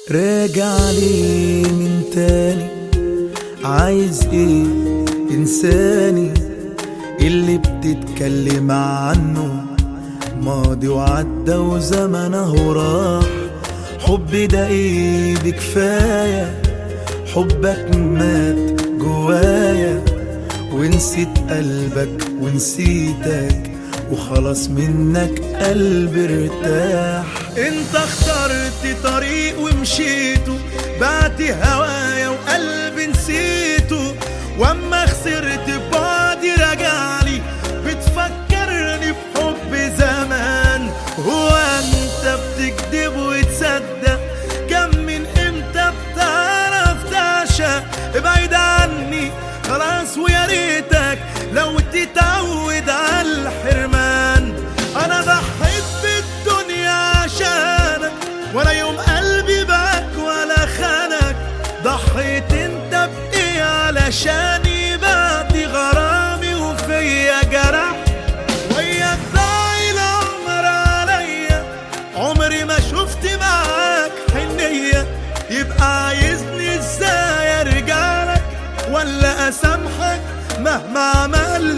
راجع ليه من تاني عايز ايه انساني اللي بتتكلم عنه ماضي وعدى وزمنه راح حب ده ايه بكفاية حبك مات جوايا ونسيت قلبك ونسيتك وخلاص منك قلبي ارتاح انت اخترت طريق ومشيته بعت هوايا وقلبي نسيته واما خسرت بعدي رجعلي بتفكرني بحب زمان هو انت بتكذب وتصدق كم من امتى بتعرف تعشق ابعد عني خلاص ويا ريتك لو تتعود على الحرمان انا ضحيت بالدنيا عشانك ولا يوم قلبي باك ولا خانك ضحيت انت بايه علشاني بعد غرامي وفيا جرح وياك ضاع العمر عليا عمري ما شفت معاك حنية يبقى عايزني ازاي ارجع لك ولا اسامحك مهما عملت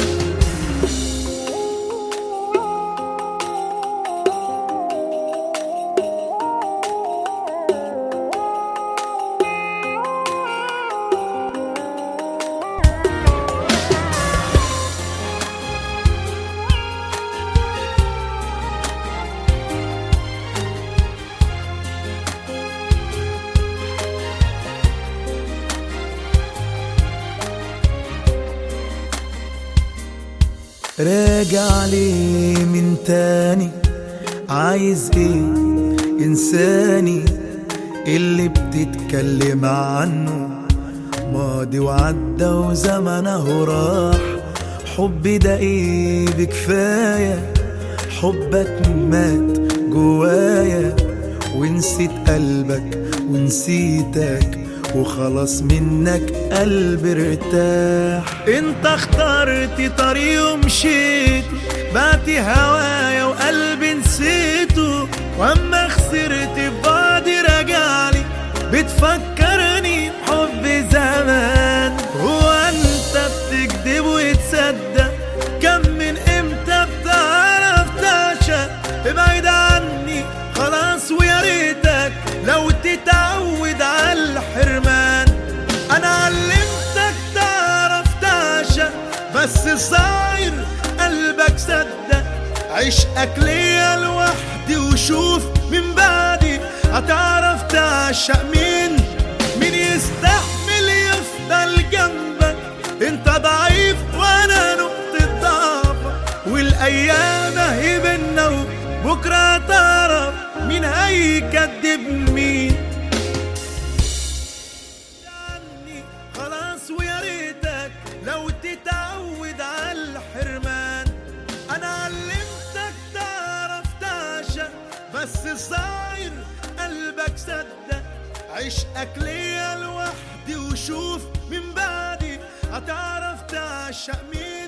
راجع ليه من تاني عايز ايه انساني اللي بتتكلم عنه ماضي وعدى وزمنه راح حبي ده ايه بكفاية حبك مات جوايا ونسيت قلبك ونسيتك وخلاص منك قلبي ارتاح انت اخترت طريق ومشيت بعت هوايا وقلبي نسيته واما خسرت بعدي رجعلي بتفكرني بحب زمان هو انت بتكذب وتصدق كم من امتى بتعرف تعشق ابعد عني خلاص ويا ريتك لو تتعود على الحرمان انا علمتك تعرف تعشق بس صاير قلبك صدق عشقك ليا لوحدي وشوف من بعدي هتعرف تعشق مين مين يستحمل يفضل جنبك انت ضعيف وانا نقطة ضعفك والايام اهي بينا وبكره تعرف مين هيكدب مين عني خلاص ويا ريتك لو تتعود على الحرمان انا علمتك تعرف تعشق بس صاير قلبك صدق عشقك ليا لوحدي وشوف من بعدي هتعرف تعشق مين